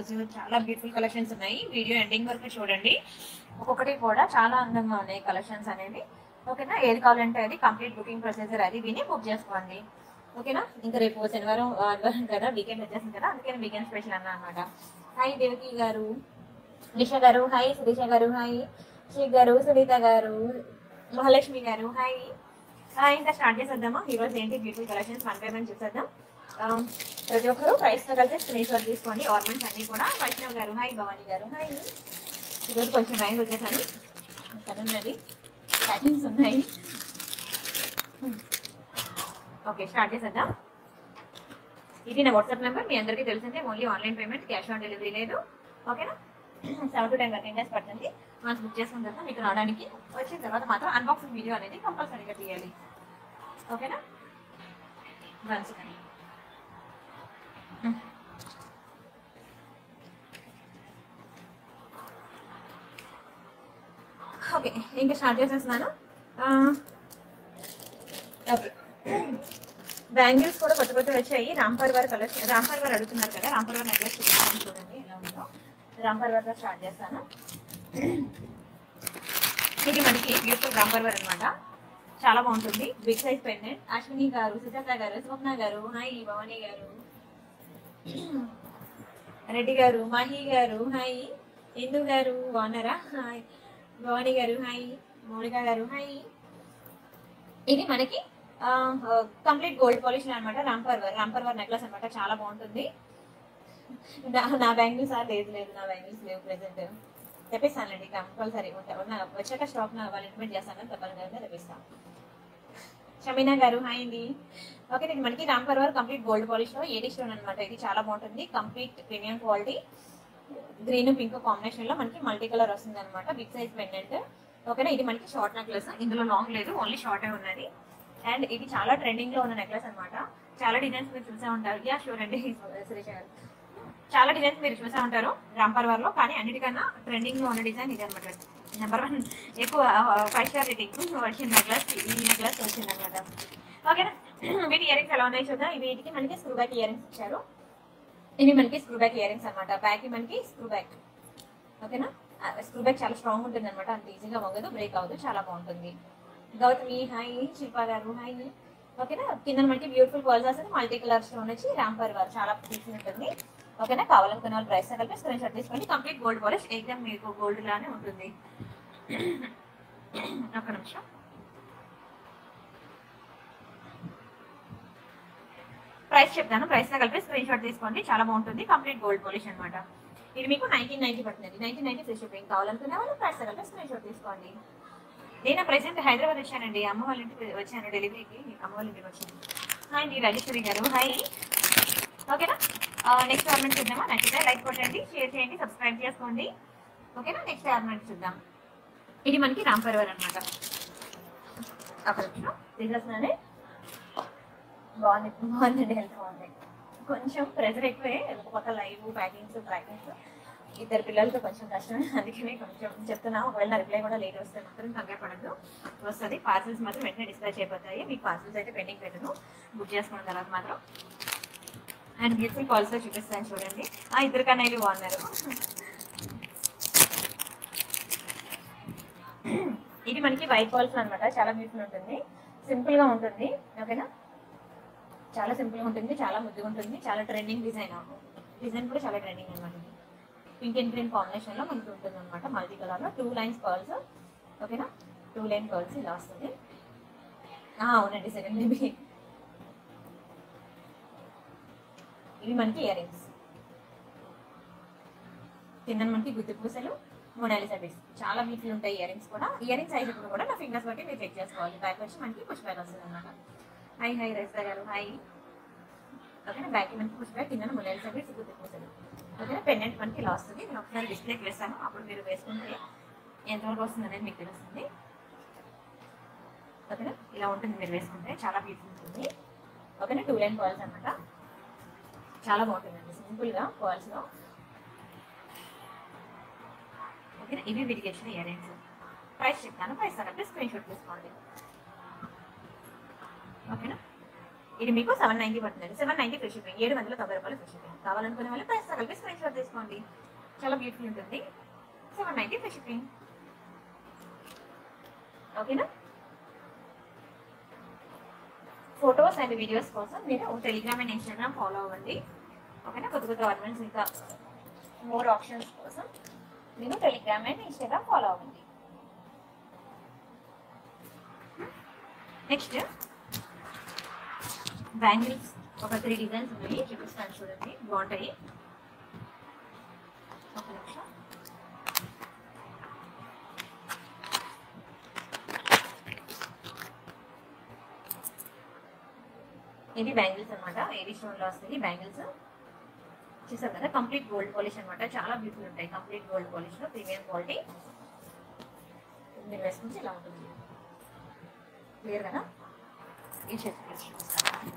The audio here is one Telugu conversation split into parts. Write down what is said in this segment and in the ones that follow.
కలర్స్ చాలా బ్యూటిఫుల్ కలెక్షన్స్ ఉన్నాయి వీడియో ఎండింగ్ వరకు చూడండి ఒక్కొక్కటి కూడా చాలా అందంగా ఉన్నాయి కలెక్షన్స్ అనేవి ఓకేనా ఏది కావాలంటే అది కంప్లీట్ బుకింగ్ ప్రొసీజర్ అది విని బుక్ చేసుకోండి ఓకేనా ఇంకా రేపు శనివారం ఆదివారం కదా వీకెండ్ వచ్చేసింది కదా అందుకని వీకెండ్ స్పెషల్ అన్న అనమాట హాయ్ దేవకి గారు నిష గారు హాయ్ శిరీష గారు హాయ్ శ్రీ గారు సునీత గారు మహాలక్ష్మి గారు హాయ్ హాయ్ ఇంకా స్టార్ట్ చేసేద్దామా ఈరోజు ఏంటి beautiful collections one by one చూసేద్దాం ఆ, ప్రతి ఒక్కరు ప్రైస్ తో కలిసి స్క్రీన్ షాట్ తీసుకోండి ఆర్నమెంట్స్ అన్ని కూడా వైష్ణవ్ గారు హాయ్ భవానీ గారు హాయ్ ఈరోజు కొంచెం రైన్ వచ్చేసాను కదండి ప్యాకింగ్స్ ఉన్నాయి ఓకే స్టార్ట్ చేసేద్దాం ఇది నా వాట్సాప్ నెంబర్ మీ అందరికీ తెలిసిందే only online payment cash on delivery లేదు ఓకేనా seven to ten working days పడుతుంది మనం బుక్ చేసుకున్న తర్వాత మీకు రావడానికి వచ్చిన తర్వాత మాత్రం అన్బాక్సింగ్ వీడియో అనేది కంపల్సరీగా తీయాలి ఓకేనా వన్ సెకండ్ ఓకే ఇంకా స్టార్ట్ చేసేస్తున్నాను ఓకే బ్యాంగిల్స్ కూడా కొత్త కొత్త వచ్చాయి రాంపర్ వారి కలర్ రాంపర్ వారు అడుగుతున్నారు కదా రాంపర్ వారి నెక్లెస్ చూపిస్తాను చూడండి ఎలా ఉందో రాంపర్ వారితో స్టార్ట్ చేస్తాను ఇది మనకి బ్యూటిఫుల్ రాంపర్ వార్ అనమాట చాలా బాగుంటుంది బిగ్ సైజ్ పెండెంట్ అశ్విని గారు సుజాత గారు స్వప్న గారు హాయ్ భవానీ గారు రెడ్డి గారు మాహి గారు హాయ్ ఇందు గారు బాగున్నారా హాయ్ భవానీ గారు హాయ్ మౌలిక గారు హాయ్ ఇది మనకి కంప్లీట్ గోల్డ్ పాలిష్ అనమాట రాంపర్వర్ రాంపర్వర్ నెక్లెస్ అనమాట చాలా బాగుంటుంది నా- నా బ్యాంగిల్స్ ఆ లేదు లేదు నా బ్యాంగిల్స్ లేవు ప్రెసెంట్ తెప్పిస్తానండి కంపల్సరీ ఉంటా ఉన్న వచ్చాక స్టాక్ నా వాళ్ళు ఇంటిమేట్ చేస్తాను తప్పనిసరిగా తెప్పిస్తాను షమీనా గారు హాయ్ అండి ఓకే ఇది మనకి రాంపర్వర్ కంప్లీట్ గోల్డ్ పాలిష్ లో ఏడి స్టోన్ అనమాట ఇది చాలా బాగుంటుంది complete premium quality green pink combination లో మనకి మల్టీ కలర్ వస్తుంది అనమాట బిగ్ సైజ్ పెండెంట్ ఓకేనా ఇది మనకి షార్ట్ నెక్లెస్ ఇందులో లాంగ్ లేదు ఓన్లీ షార్టే ఉన్నది అండ్ ఇది చాలా ట్రెండింగ్ లో ఉన్న నెక్లెస్ అన్నమాట చాలా డిజైన్స్ మీరు చూసే ఉంటారు యా షూర్ అండి శిరీష గారు చాలా డిజైన్స్ మీరు చూసే ఉంటారు రాంపర్వర్ లో కానీ అన్నిటికన్నా ట్రెండింగ్ లో ఉన్న డిజైన్ ఇది అనమాట నెంబర్ వన్ ఎక్కువ ఫైవ్ స్టార్ రేటింగ్ వచ్చిన నెక్లెస్ ఈ నెక్లెస్ వచ్చింది అనమాట ఓకేనా వీటి ఇయరింగ్స్ ఎలా ఉన్నాయి చూద్దాం వీటికి మనకి స్క్రూ బ్యాక్ ఇయరింగ్స్ ఇచ్చారు ఇవి మనకి స్క్రూ బ్యాక్ ఇయరింగ్స్ అనమాట బ్యాక్ మనకి స్క్రూ బ్యాక్ ఓకేనా స్క్రూ బ్యాక్ చాలా స్ట్రాంగ్ ఉంటుంది అనమాట అంత ఈజీగా వంగదు బ్రేక్ అవ్వదు చాలా బాగుంటుంది గౌతమి హాయ్ శిల్పా గారు హాయ్ ఓకేనా కింద మనకి బ్యూటిఫుల్ కాల్స్ వస్తుంది మల్టీ కలర్ స్టోన్ వచ్చి రాంపర్ వారు చాలా పీస్ ఉంటుంది ఓకేనా కావాలనుకున్న వాళ్ళు ప్రైస్ కలిపి స్క్రీన్ షాట్ తీసుకోండి కంప్లీట్ గోల్డ్ పాలిష్ ఎగ్జామ్ మీకు గోల్డ్ లానే ఉంటుంది ఒక్క నిమిషం ప్రైస్ చెప్తాను ప్రైస్ తో కలిపి స్క్రీన్ షాట్ తీసుకోండి చాలా బాగుంటుంది కంప్లీట్ గోల్డ్ పాలిష్ అనమాట ఇది మీకు నైన్టీన్ నైన్టీ పడుతుంది నైన్టీన్ నైన్టీ ఫ్రీ షిప్పింగ్ కావాలనుకునే వాళ్ళు ప్రైస్ తో కలిపి స్క్రీన్ షాట్ తీసుకోండి నేను ప్రెసెంట్ హైదరాబాద్ వచ్చానండి అమ్మ వాళ్ళ ఇంటికి వచ్చాను డెలివరీకి అమ్మ వాళ్ళ ఇంటికి వచ్చాను హాయ్ అండి రాజేశ్వరి గారు హాయ్ ఓకేనా నెక్స్ట్ ఆర్నమెంట్ చూద్దామా నచ్చితే లైక్ కొట్టండి షేర్ చేయండి సబ్స్క్రైబ్ చేసుకోండి ఓకేనా నెక్స్ట్ ఆర్నమెంట్ చూద్దాం ఇది మనకి రాంపర్వర్ అనమాట ఒక నిమిషం తీసేస్తున్నానే బాగుంది బాగుందండి హెల్త్ బాగుంది కొంచెం ప్రెజర్ ఎక్కువే ఒక పక్క లైవ్ ప్యాకింగ్స్ ప్యాకింగ్స్ ఇద్దరు పిల్లలతో కొంచెం కష్టమే అందుకనే కొంచెం చెప్తున్నా ఒకవేళ నా రిప్లై కూడా లేట్ వస్తే మాత్రం కంగారు పడద్దు వస్తుంది పార్సల్స్ మాత్రం వెంటనే డిస్పాచ్ అయిపోతాయి మీకు పార్సల్స్ అయితే పెండింగ్ పెట్టను బుక్ చేసుకున్న తర్వాత మాత్రం అండ్ బ్యూటిఫుల్ కాల్స్ చూపిస్తాను చూడండి ఆ ఇద్దరు కన్నా ఇవి బాగున్నారు ఇది మనకి వైట్ బాల్స్ అన్నమాట చాలా బ్యూటిఫుల్ ఉంటుంది సింపుల్ గా ఉంటుంది ఓకేనా చాలా సింపుల్ గా ఉంటుంది చాలా ముద్దుగా ఉంటుంది చాలా ట్రెండింగ్ డిజైన్ డిజైన్ కూడా చాలా ట్రెండింగ్ అనమాట పింక్ అండ్ గ్రీన్ కాంబినేషన్ లో మనకి ఉంటుంది అనమాట మల్టీ కలర్ లో టూ లైన్స్ కర్ల్స్ ఓకేనా టూ లైన్ కర్ల్స్ ఇలా వస్తుంది ఆ, అవునండి సెకండ్ బేబీ ఇవి మనకి ఇయర్ రింగ్స్ కింద మనకి గుత్తి పూసలు మొనాలిసా బీడ్స్ చాలా బ్యూటిఫుల్ ఉంటాయి ఇయర్ రింగ్స్ కూడా ఇయర్ రింగ్స్ సైజ్ కూడా నా ఫింగర్స్ బట్టి మీరు చెక్ చేసుకోవాలి బ్యాక్ వచ్చి మనకి పుష్ బ్యాక్ వస్తుంది అనమాట హై హై రైస్తా గారు హై ఓకేనా బ్యాక్ మనకి పుష్ బ్యాక్ కింద మొనాలిసా బీడ్స్ గుత్తి పూసలు ఓకేనా పెండెంట్ మనకి ఇలా వస్తుంది నేను ఒకసారి డిస్ప్లేకి వేస్తాను అప్పుడు మీరు వేసుకుంటే ఎంతవరకు వస్తుంది అనేది మీకు తెలుస్తుంది ఓకేనా ఇలా ఉంటుంది మీరు వేసుకుంటే చాలా బ్యూటిఫుల్ ఉంటుంది ఓకేనా టూ లైన్ కాల్స్ అనమాట చాలా బాగుంటుందండి సింపుల్గా కాల్స్లో ఓకేనా ఇవి వీటికి వచ్చిన ఇయర్ రింగ్స్ ప్రైస్ చెప్తాను ప్రైస్ తగ్గట్టు స్క్రీన్ షాట్ తీసుకోండి ఓకేనా ఇది మీకు సెవెన్ నైన్టీ పడుతుంది సెవెన్ నైన్టీ ఫ్రీ షిప్పింగ్ ఏడు వందల తొంభై రూపాయలు ఫ్రీ షిప్పింగ్ కావాలనుకునే వాళ్ళు ప్రైస్ కలిపి స్క్రీన్ షాట్ తీసుకోండి చాలా బ్యూటిఫుల్ ఉంటుంది సెవెన్ నైన్టీ ఫ్రీ షిప్పింగ్ ఓకేనా ఫొటోస్ అండ్ వీడియోస్ కోసం మీరు టెలిగ్రామ్ అండ్ ఇన్స్టాగ్రామ్ ఫాలో అవ్వండి ఓకేనా కొత్త కొత్త ఆర్నమెంట్స్ ఇంకా మోర్ ఆప్షన్స్ కోసం మీరు టెలిగ్రామ్ అండ్ ఇన్స్టాగ్రామ్ ఫాలో అవ్వండి నెక్స్ట్ బ్యాంగిల్స్ ఒక త్రీ డిజైన్స్ ఉన్నాయి చూపిస్తాను చూడండి బాగుంటాయి ఒక నిమిషం ఇది బ్యాంగిల్స్ అన్నమాట ఏవి స్టోన్ లో వస్తుంది బ్యాంగిల్స్ చూసారు కదా కంప్లీట్ గోల్డ్ పాలిష్ అన్నమాట చాలా బ్యూటిఫుల్ ఉంటాయి కంప్లీట్ గోల్డ్ పాలిష్ లో ప్రీమియం క్వాలిటీ మీరు వేసుకుంటే ఇలా ఉంటుంది క్లియర్ కదా ఈ షర్ట్ చూపిస్తాను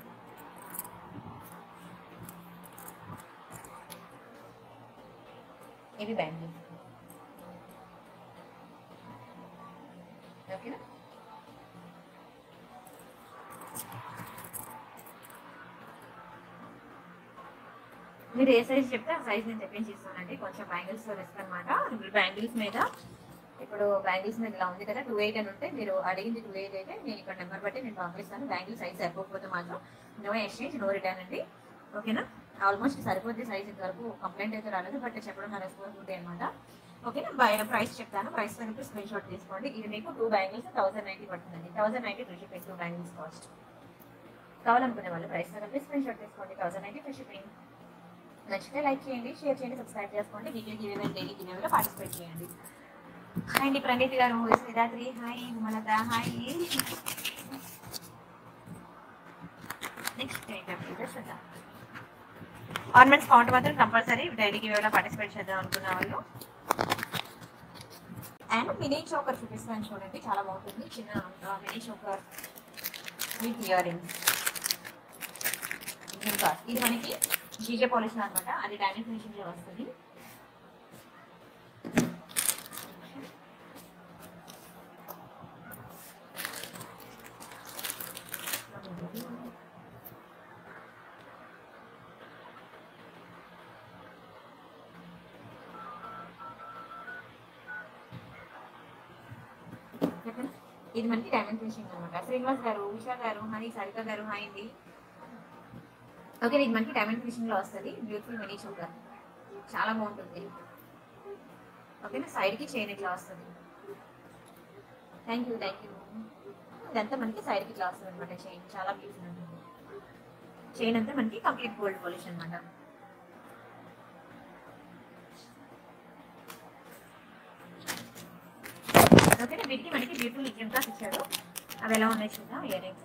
ఇవి బ్యాంగిల్స్ ఓకేనా మీరు ఏ సైజ్ చెప్తే ఆ సైజ్ నేను తెప్పించి ఇస్తానండి కొంచెం బ్యాంగిల్స్ రిస్క్ అనమాట ఇప్పుడు బ్యాంగిల్స్ మీద ఇప్పుడు బ్యాంగిల్స్ మీద ఇలా ఉంది కదా టూ ఎయిట్ అని ఉంటే మీరు అడిగింది టూ ఎయిట్ అయితే నేను ఇక్కడ నెంబర్ బట్టి నేను పంపిస్తాను బ్యాంగిల్ సైజ్ సరిపోకపోతే మాత్రం నో ఎక్స్చేంజ్ నో రిటర్న్ అండి ఓకేనా ఆల్మోస్ట్ సరిపోద్ది సైజ్ ఇంతవరకు కంప్లైంట్ అయితే రాలేదు బట్ చెప్పడం నా రెస్పాన్సిబిలిటీ అనమాట ఓకేనా బై ప్రైస్ చెప్తాను ప్రైస్ కనుక స్క్రీన్ షాట్ తీసుకోండి ఇది మీకు టూ బ్యాంగిల్స్ థౌసండ్ నైన్టీ పడుతుందండి thousand ninety free shipping two bangles cost కావాలనుకునే వాళ్ళు ప్రైస్ కనుక స్క్రీన్ షాట్ తీసుకోండి థౌసండ్ నైన్టీ ఫ్రీ షిప్పింగ్ నచ్చితే లైక్ చేయండి షేర్ చేయండి సబ్స్క్రైబ్ చేసుకోండి వీడియో గివేవే డైలీ గివేవేలో పార్టిసిపేట్ చేయండి హాయ్ అండి ప్రణీత్ గారు Srirathri hi Malatha hi next ఏంటంటే చూద్దాం ఆర్నమెంట్స్ కౌంట్ మాత్రం కంపల్సరీ డైలీ గివేవేలో పార్టిసిపేట్ చేద్దాం అనుకున్న వాళ్ళు అండ్ మినీ చోకర్ చూపిస్తాను చూడండి చాలా బాగుంటుంది చిన్న mini choker with year earrings ఇంకా ఇది మనకి జీజే పాలిష్ అనమాట అది డైమండ్ ఫినిషింగ్ లో వస్తుంది చెప్పండి ఇది మనకి డైమండ్ ఫినిషింగ్ అనమాట శ్రీనివాస్ గారు ఉషా గారు హాయ్ సరిత గారు హాయ్ అండి ఓకే ఇది మనకి డైమండ్ ఫినిషింగ్ లో వస్తుంది బ్యూటిఫుల్ మినీ చోకర్ చాలా బాగుంటుంది ఓకేనా సైడ్ కి చైన్ ఇట్లా వస్తుంది థ్యాంక్ యూ థ్యాంక్ యూ ఇదంతా మనకి సైడ్ కి ఇట్లా వస్తుంది అనమాట చైన్ చాలా బ్యూటిఫుల్ ఉంటుంది చైన్ అంతా మనకి కంప్లీట్ గోల్డ్ పాలిష్ అనమాట ఓకేనా వీటికి మనకి బ్యూటిఫుల్ జిమ్కాస్ ఇచ్చాడు అవి ఎలా ఉన్నాయి చూద్దాం ఇయర్ రింగ్స్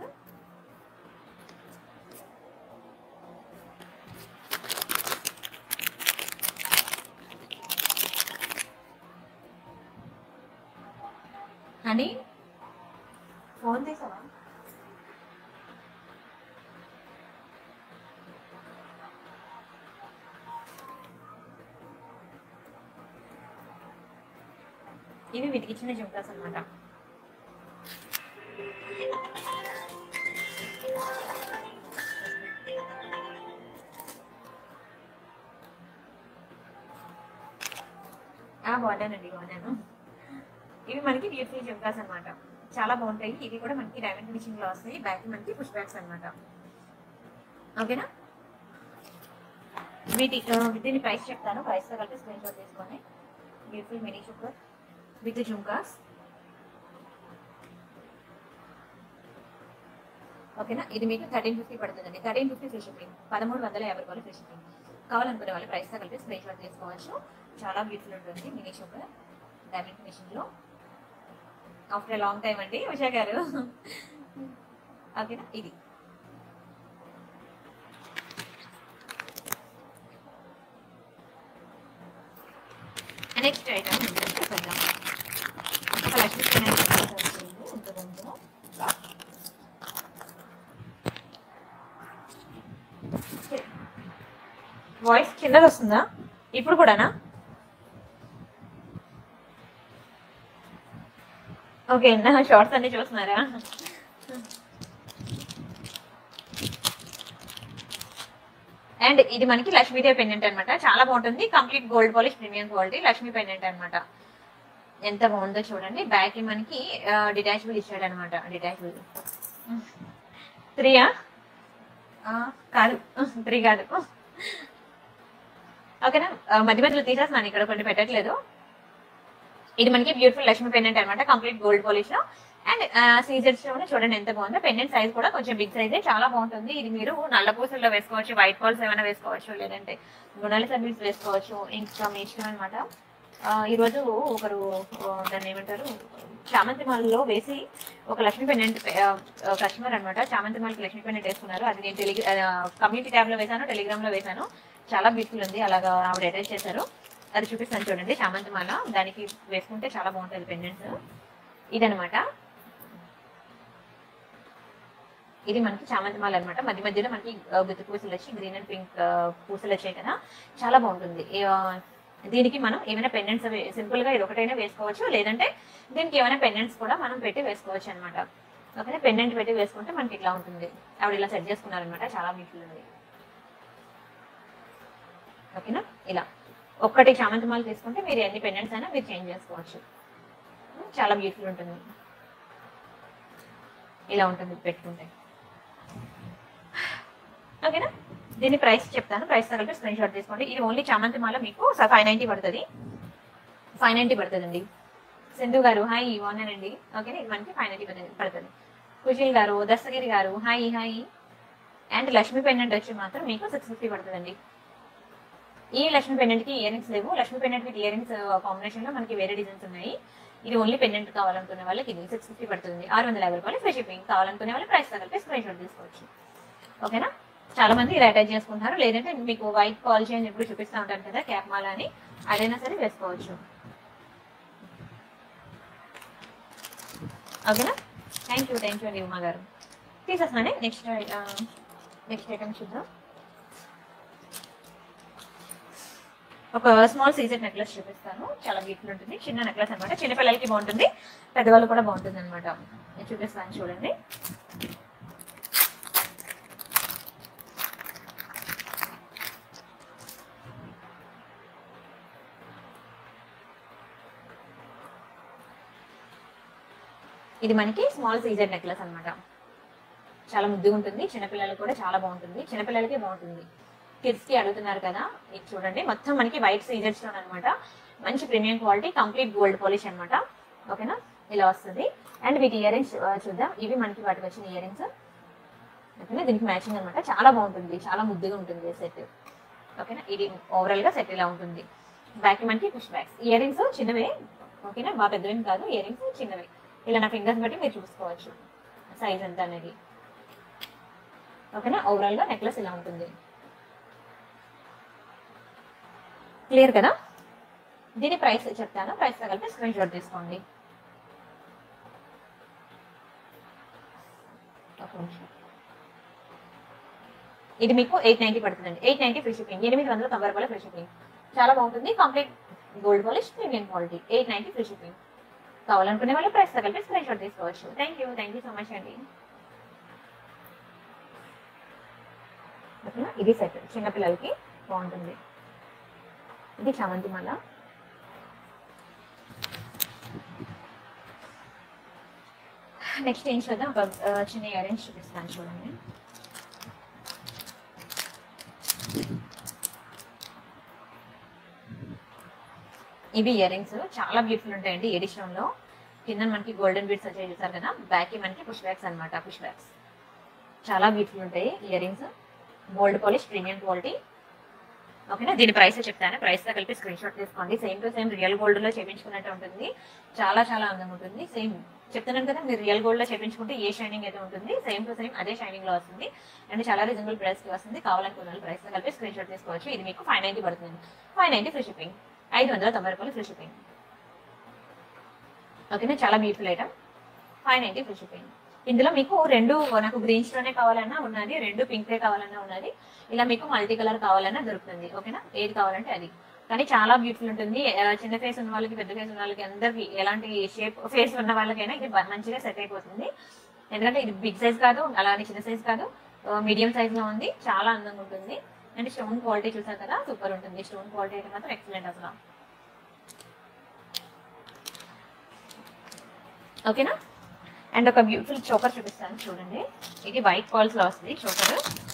అని ఫోన్ చేసావా ఇవి వీటికి ఇచ్చిన జుంకాస్ అనమాట బాగున్నానండి బాగున్నాను ఇవి మనకి బ్యూటిఫుల్ జుంకాస్ అన్నమాట చాలా బాగుంటాయి ఇవి కూడా మనకి డైమండ్ ఫినిషింగ్ లో వస్తాయి బ్యాక్ మనకి పుష్ బ్యాక్స్ అనమాట ఓకేనా వీటి ఆ, దీని ప్రైస్ చెప్తాను ప్రైస్ తో కలిపి స్క్రీన్ షాట్ తీసుకొని beautiful mini choker with jhumkas ఓకేనా ఇది మీకు థర్టీన్ ఫిఫ్టీ పడుతుందండి థర్టీన్ ఫిఫ్టీ ఫ్రీ షిప్పింగ్ పదమూడు వందల యాభై రూపాయలు ఫ్రీ షిప్పింగ్ కావాలనుకునే వాళ్ళు ప్రైస్ తో కలిపి స్క్రీన్ షాట్ తీసుకోవచ్చు చాలా బ్యూటిఫుల్ ఉంటుంది మినీ షుగర్ డైమండ్ ఫినిషింగ్ లో ఆఫ్టర్ లాంగ్ టైం అండి ఉషా గారు ఓకేనా ఇది నెక్స్ట్ ఐటమ్ చూద్దాం ఒక లక్ష్మీ వినాయక వచ్చింది ఎంత బాగుందో. వాయిస్ చిన్నది వస్తుందా ఇప్పుడు కూడానా ఓకే నా షార్ట్స్ అన్ని చూస్తున్నారా అండ్ ఇది మనకి లక్ష్మీదేవి పెండెంట్ అన్నమాట చాలా బాగుంటుంది complete gold polish premium quality Lakshmi pendant అన్నమాట ఎంత బాగుందో చూడండి బ్యాక్ కి మనకి డిటాచబుల్ ఇచ్చాడు అనమాట డిటాచబుల్ త్రీయా కాదు త్రీ కాదు ఓకేనా ఆ, మధ్య మధ్యలో తీసేస్తున్నాను ఇక్కడ కొన్ని పెట్టట్లేదు ఇది మనకి బ్యూటిఫుల్ లక్ష్మీ పెండెంట్ అనమాట కంప్లీట్ గోల్డ్ పాలిష్ లో అండ్ సీజర్స్ లో చూడండి ఎంత బాగుందో పెండెంట్ సైజ్ కూడా కొంచెం బిగ్ సైజే చాలా బాగుంటుంది ఇది మీరు నల్ల పూసల్లో వేసుకోవచ్చు వైట్ పాల్స్ ఏమైనా వేసుకోవచ్చు లేదంటే గుణాల సర్వీస్ వేసుకోవచ్చు ఇంకా మీ ఇష్టం అనమాట ఈ రోజు ఒకరు ఆ, దాన్ని ఏమంటారు చామంతి మాలలో వేసి ఒక లక్ష్మీ పెండెంట్ కస్టమర్ అనమాట చామంతి మాలకి లక్ష్మీ పెండెంట్ వేసుకున్నారు అది నేను టెలిగ్రా కమ్యూనిటీ ట్యాబ్ లో వేసాను టెలిగ్రామ్ లో వేసాను చాలా బ్యూటిఫుల్ ఉంది అలాగా ఆవిడ అటాచ్ చేశారు అది చూపిస్తాను చూడండి చామంతి మాల దానికి వేసుకుంటే చాలా బాగుంటుంది పెండెంట్స్ ఇదనమాట ఇది మనకి చామంతి మాల అనమాట మధ్య మధ్యలో మనకి ఆ, గుత్తి పూసలు వచ్చి గ్రీన్ అండ్ పింక్ పూసలు వచ్చాయి కదా చాలా బాగుంటుంది ఈ, ఆ, దీనికి మనం ఏమైనా పెండెంట్స్ సింపుల్ గా ఇది ఒకటైనా వేసుకోవచ్చు లేదంటే దీనికి ఏమైనా పెండెంట్స్ కూడా మనం పెట్టి వేసుకోవచ్చు అనమాట ఓకేనా పెండెంట్ పెట్టి వేసుకుంటే మనకి ఇట్లా ఉంటుంది ఆవిడ ఇలా సెట్ చేసుకున్నారనమాట చాలా బ్యూటిఫుల్ ఉంది ఓకేనా ఇలా ఒక్కటి చామంతి మాల తీసుకుంటే మీరు ఎన్ని పెండెంట్స్ అయినా మీరు చేంజ్ చేసుకోవచ్చు చాలా బ్యూటిఫుల్ ఉంటుంది ఇలా ఉంటుంది పెట్టుకుంటే ఓకేనా దీని ప్రైస్ చెప్తాను ప్రైస్ తగ్గట్టు స్క్రీన్ షాట్ తీసుకోండి ఇది ఓన్లీ చామంతి మాల మీకు ఫైవ్ నైన్టీ పడుతుంది ఫైవ్ నైన్టీ పడుతుందండి సింధు గారు హాయ్ బాగున్నానండి ఓకేనా ఇది మనకి ఫైవ్ నైన్టీ పడుతుంది కుశిల్ గారు దస్తగిరి గారు hi hi and Lakshmi pendant వచ్చి మాత్రం మీకు సిక్స్ ఫిఫ్టీ పడుతుందండి ఈ లక్ష్మీ పెండెంట్ కి ఇయర్ రింగ్స్ లేవు Lakshmi pendant with year earrings combination లో మనకి వేరే డిజైన్స్ ఉన్నాయి ఇది ఓన్లీ పెండెంట్ కావాలనుకునే వాళ్ళకి ఇది సిక్స్ ఫిఫ్టీ పడుతుంది ఆరు వందల యాభై రూపాయలు ఫ్రీ షిప్పింగ్ కావాలనుకునే వాళ్ళు ప్రైస్ తగిలితే స్క్రీన్ షాట్ తీసుకోవచ్చు ఓకేనా చాలా మంది ఇలా అటాచ్ చేసుకుంటారు లేదంటే మీకు వైట్ కాల్ చేయని ఎప్పుడు చూపిస్తూ ఉంటాను కదా క్యాప్ మాల అని అదైనా సరే వేసుకోవచ్చు ఓకేనా థ్యాంక్ యూ థ్యాంక్ యూ అండి ఉమా గారు తీసేస్తున్నానే నెక్స్ట్ నెక్స్ట్ ఐటమ్ చూద్దాం ఒక స్మాల్ సీజర్ నెక్లెస్ చూపిస్తాను చాలా బ్యూటిఫుల్ ఉంటుంది చిన్న నెక్లెస్ అనమాట చిన్న పిల్లలకి బాగుంటుంది పెద్దవాళ్ళు కూడా బాగుంటుంది అనమాట నేను చూపిస్తాను చూడండి ఇది మనకి స్మాల్ సీజర్ నెక్లెస్ అన్నమాట చాలా ముద్దుగా ఉంటుంది చిన్నపిల్లలకు కూడా చాలా బాగుంటుంది చిన్నపిల్లలకే బాగుంటుంది కిడ్స్ కి అడుగుతున్నారు కదా ఇది చూడండి మొత్తం మనకి వైట్ సీజర్ స్టోన్ అనమాట మంచి premium quality complete gold polish అన్నమాట ఓకేనా ఇలా వస్తుంది అండ్ వీటి ఇయర్ రింగ్స్ చూద్దాం ఇవి మనకి వాటికి వచ్చిన ఇయర్ రింగ్స్ ఓకేనా దీనికి మ్యాచింగ్ అనమాట చాలా బాగుంటుంది చాలా ముద్దుగా ఉంటుంది సెట్ ఓకేనా ఇది ఓవరాల్ గా సెట్ ఇలా ఉంటుంది బ్యాక్ మనకి పుష్ బ్యాగ్స్ ఇయర్ రింగ్స్ చిన్నవే ఓకేనా బాగా పెద్దవేం కాదు ఇయర్ రింగ్స్ చిన్నవే ఇలా నా ఫింగర్స్ బట్టి మీరు చూసుకోవచ్చు సైజ్ ఎంత అనేది ఓకేనా ఓవరాల్ గా నెక్లెస్ ఇలా ఉంటుంది క్లియర్ కదా దీని ప్రైస్ చెప్తాను ప్రైస్ కలిపి స్క్రీన్ షాట్ తీసుకోండి ఒక నిమిషం. ఇది మీకు ఎయిట్ నైన్టీ పడుతుందండి ఎయిట్ నైన్టీ ఫ్రీ షిప్పింగ్ ఎనిమిది వందల తొంభై రూపాయల ఫ్రీ షిప్పింగ్ చాలా బాగుంటుంది complete gold polish premium quality eight ninety free shipping కావాలనుకునే వాళ్ళు ప్రైస్ కలిపి స్క్రీన్ షాట్ తీసుకోవచ్చు thank you thank you so much అండి ఓకేనా ఇది సెట్ చిన్నపిల్లలకి బాగుంటుంది ఇది చామంతి మాల నెక్స్ట్ ఏం చూద్దాం ఒక ఆ, చిన్న ఇయర్ రింగ్స్ చూపిస్తాను చూడండి ఇవి ఇయర్ రింగ్స్ చాలా బ్యూటిఫుల్ ఉంటాయండి ఎడిషన్ లో కింద మనకి గోల్డెన్ బీడ్స్ వచ్చాయి చూసారు కదా బ్యాక్ కి మనకి పుష్ బ్యాగ్స్ అనమాట పుష్ బ్యాగ్స్ చాలా బ్యూటిఫుల్ ఉంటాయి year rings gold polish premium quality ఓకేనా దీని ప్రైస్ చెప్తాను ప్రైస్ తో కలిపి స్క్రీన్ షాట్ తీసుకోండి same to same real gold లో చేపించుకున్నట్టు ఉంటుంది చాలా చాలా అందంగా ఉంటుంది సేమ్ చెప్తున్నాను కదా మీరు రియల్ గోల్డ్ లో చేపించుకుంటే ఏ షైనింగ్ అయితే ఉంటుంది సేమ్ టు సేమ్ అదే షైనింగ్ లో వస్తుంది అండ్ చాలా రీజనబుల్ ప్రైస్ కి వస్తుంది కావాలనుకున్న ప్రైస్ తో కలిపి స్క్రీన్ షాట్ తీసుకోవచ్చు ఇది మీకు ఫైవ్ నైన్టీ పడుతుంది ఫైవ్ నైన్టీ ఫ్రీ షిప్పింగ్ ఐదు వందల తొంభై రూపాయలు ఫ్రీ షిప్పింగ్ ఓకేనా చాలా beautiful item five ninety free shipping ఇందులో మీకు రెండు నాకు గ్రీన్స్ లోనే కావాలన్నా ఉన్నది రెండు పింక్ కావాలన్నా ఉన్నది ఇలా మీకు మల్టీ కలర్ కావాలన్నా దొరుకుతుంది ఓకేనా ఏది కావాలంటే అది కానీ చాలా బ్యూటిఫుల్ ఉంటుంది ఆ, చిన్న ఫేస్ ఉన్న వాళ్ళకి పెద్ద ఫేస్ ఉన్న వాళ్ళకి అందరికి ఎలాంటి షేప్ ఫేస్ ఉన్న వాళ్ళకైనా ఇది బ- మంచిగా సెట్ అయిపోతుంది ఎందుకంటే ఇది బిగ్ సైజ్ కాదు అలానే చిన్న సైజ్ కాదు మీడియం సైజ్ లో ఉంది చాలా అందంగా ఉంటుంది అండ్ స్టోన్ క్వాలిటీ చూసారు కదా సూపర్ ఉంటుంది స్టోన్ క్వాలిటీ అయితే మాత్రం ఎక్సలెంట్ అసలు ఓకేనా అండ్ ఒక బ్యూటిఫుల్ చోకర్ చూపిస్తాను చూడండి ఇది వైట్ కాల్స్ లో వస్తుంది చోకర్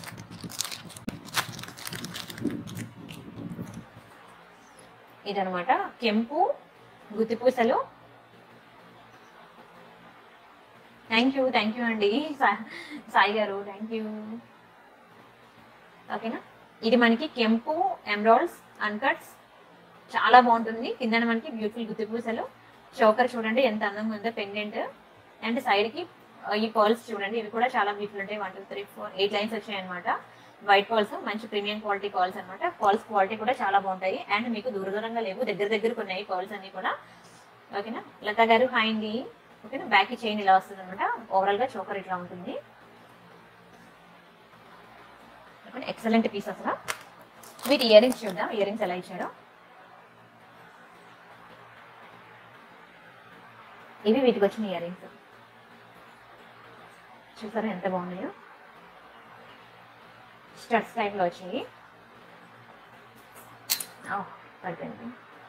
ఇదనమాట కెంపు గుత్తిపూసలు థ్యాంక్ యూ థ్యాంక్ యూ అండి సా- సాయి గారు థ్యాంక్ యూ ఓకేనా ఇది మనకి కెంపు ఎమరాల్డ్స్ అన్కట్స్ చాలా బాగుంటుంది కింద మనకి బ్యూటిఫుల్ గుత్తిపూసలు చోకర్ చూడండి ఎంత అందంగా ఉందో పెండెంట్ అండ్ సైడ్ కి ఆ, ఈ పర్ల్స్ చూడండి ఇవి కూడా చాలా బ్యూటిఫుల్ ఉంటాయి one two three four eight lines వచ్చాయి అనమాట వైట్ కాల్స్ మంచి ప్రీమియం క్వాలిటీ కాల్స్ అనమాట కాల్స్ క్వాలిటీ కూడా చాలా బాగుంటాయి అండ్ మీకు దూర దూరంగా లేవు దగ్గర దగ్గరకు ఉన్నాయి కాల్స్ అన్ని కూడా ఓకేనా లతా గారు హాయ్ అండి ఓకేనా బ్యాక్ చైన్ ఇలా వస్తుంది అనమాట ఓవరాల్ గా చోకర్ ఇట్లా ఉంటుంది ఎక్సలెంట్ పీస్ అసలు వీటి ఇయర్ రింగ్స్ చూద్దాం ఇయర్ రింగ్స్ ఎలా ఇచ్చాడో ఇవి వీటికి వచ్చిన ఇయర్ రింగ్స్ చూసారా ఎంత బాగున్నాయో స్టడ్స్ టైప్ లో వచ్చాయి ఆ, పడిపోయింది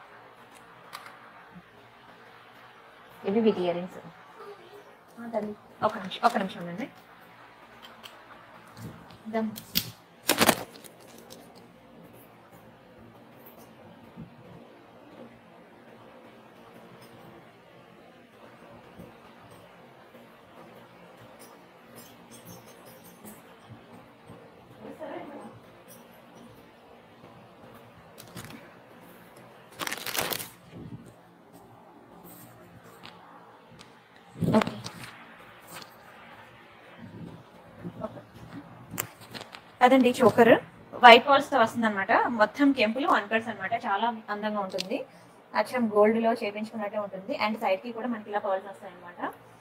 ఇవి వీటి ఇయర్ రింగ్స్ తల్లి ఒక నిమిషం ఒక నిమిషం ఉండండి దమ్ ఓకే అదండి చోకర్ వైట్ వాల్స్ తో వస్తుంది అనమాట మొత్తం కెంపులు అన్కట్స్ అనమాట చాలా అందంగా ఉంటుంది అచ్చం గోల్డ్ లో చేపించుకున్నట్టే ఉంటుంది అండ్ సైడ్ కి కూడా మనకి ఇలా పర్ల్స్ వస్తాయి అనమాట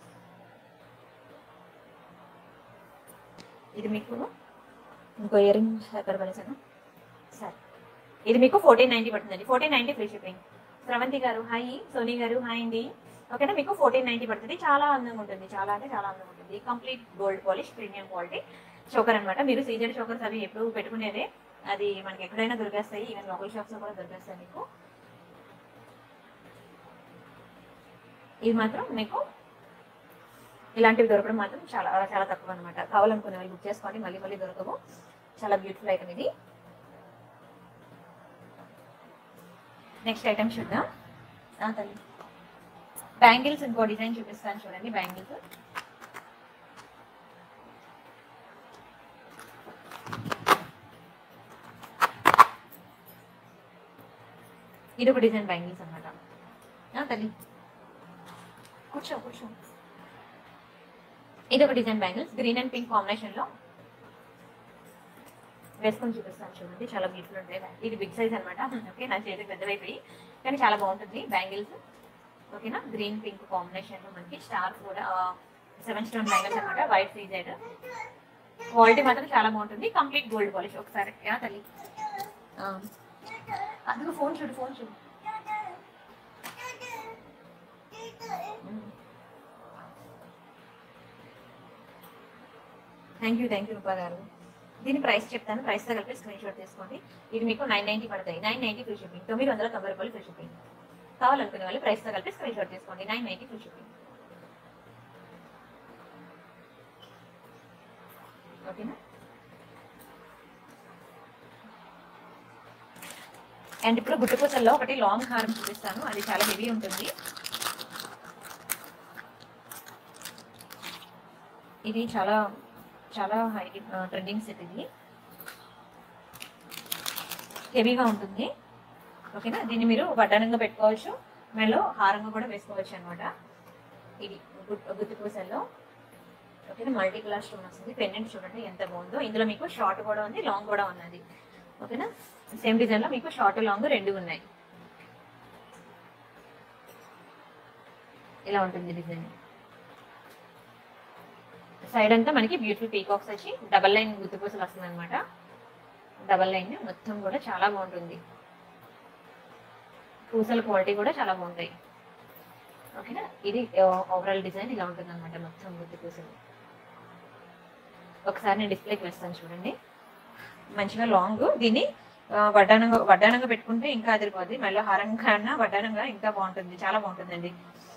ఇది మీకు ఇంకో ఇయర్ రింగ్ ఎక్కడ పడేసాను సరే ఇది మీకు ఫోర్టీన్ నైన్టీ పడుతుందండి fourteen ninety free shipping Sravanthi గారు హాయ్ సోనీ గారు హాయ్ అండి ఓకేనా మీకు ఫోర్టీన్ నైన్టీ పడుతుంది చాలా అందంగా ఉంటుంది చాలా అంటే చాలా అందంగా ఉంటుంది complete gold polish premium quality choker అనమాట మీరు సీజెడ్ చోకర్స్ అవి ఎప్పుడు పెట్టుకునేదే అది మనకి ఎక్కడైనా దొరికేస్తాయి ఈవెన్ లోకల్ షాప్స్ లో కూడా దొరికేస్తాయి మీకు ఇది మాత్రం మీకు ఇలాంటివి దొరకడం మాత్రం చాలా చాలా తక్కువ అనమాట కావాలనుకునే వాళ్ళు బుక్ చేసుకోండి మళ్ళీ మళ్ళీ దొరకవు చాలా బ్యూటిఫుల్ ఐటమ్ ఇది నెక్స్ట్ ఐటమ్ చూద్దాం ఆ, తల్లి బ్యాంగిల్స్ ఇంకో డిజైన్ చూపిస్తాను చూడండి బ్యాంగిల్స్ ఇది ఒక డిజైన్ బ్యాంగిల్స్ అనమాట తల్లి కూర్చో కూర్చో ఇది ఒక design bangles green and pink combination లో వేసుకొని చూపిస్తాను చూడండి చాలా బ్యూటిఫుల్ ఉంటాయి ఇది బిగ్ సైజ్ అనమాట ఓకే నా చేతికి పెద్దవైపోయి కానీ చాలా బాగుంటుంది బ్యాంగిల్స్ ఓకేనా గ్రీన్ పింక్ కాంబినేషన్ లో మనకి స్టార్ కూడా సెవెన్ స్టోన్ బ్యాంగిల్స్ అనమాట వైట్ సీజెడ్ క్వాలిటీ మాత్రం చాలా బాగుంటుంది కంప్లీట్ గోల్డ్ పాలిష్ ఒకసారి యా తల్లి ఆ. అందుకు ఫోన్ చూడు ఫోన్ చూడు thank you thank you Roopa గారు దీని ప్రైస్ చెప్తాను ప్రైస్ తో కలిపి స్క్రీన్ షాట్ తీసుకోండి ఇది మీకు నైన్ నైన్టీ పడతాయి నైన్ నైన్టీ ఫ్రీ షిప్పింగ్ తొమ్మిది వందల తొంభై రూపాయలు ఫ్రీ షిప్పింగ్ కావాలనుకునే వాళ్ళు ప్రైస్ తో కలిపి స్క్రీన్ షాట్ తీసుకోండి నైన్ నైన్టీ ఫ్రీ షిప్పింగ్ ఓకేనా అండ్ ఇప్పుడు గుట్టుపూసల్లో ఒకటి లాంగ్ హారం చూపిస్తాను అది చాలా హెవీ ఉంటుంది ఇది చాలా చాలా హై ట్రెండింగ్ సెట్ ఇది హెవీగా ఉంటుంది ఓకేనా దీన్ని మీరు వడ్డానంగా పెట్టుకోవచ్చు మెడలో హారంగా కూడా వేసుకోవచ్చు అనమాట ఇది గుట్- గుత్తి పూసల్లో ఓకేనా మల్టీ కలర్ స్టోన్ వస్తుంది పెండెంట్ చూడండి ఎంత బాగుందో ఇందులో మీకు షార్ట్ కూడా ఉంది లాంగ్ కూడా ఉన్నది ఓకేనా సేమ్ డిజైన్ లో మీకు షార్ట్ లాంగ్ రెండు ఉన్నాయి ఇలా ఉంటుంది డిజైన్ సైడ్ అంతా మనకి బ్యూటిఫుల్ పీకాక్స్ వచ్చి డబల్ లైన్ గుర్తుపూసలు వస్తుంది అనమాట డబల్ లైన్ మొత్తం కూడా చాలా బాగుంటుంది పూసల క్వాలిటీ కూడా చాలా బాగుంటాయి ఓకేనా ఇది ఓవరాల్ డిజైన్ ఇలా ఉంటుంది అనమాట మొత్తం గుర్తు పూసలు ఒకసారి నేను డిస్ప్లేకి వేస్తాను చూడండి మంచిగా లాంగ్ దీన్ని ఆ, వడ్డానంగా వడ్డానంగా పెట్టుకుంటే ఇంకా అదిరిపోద్ది మళ్ళీ హారం కన్నా వడ్డానంగా ఇంకా బాగుంటుంది చాలా బాగుంటుందండి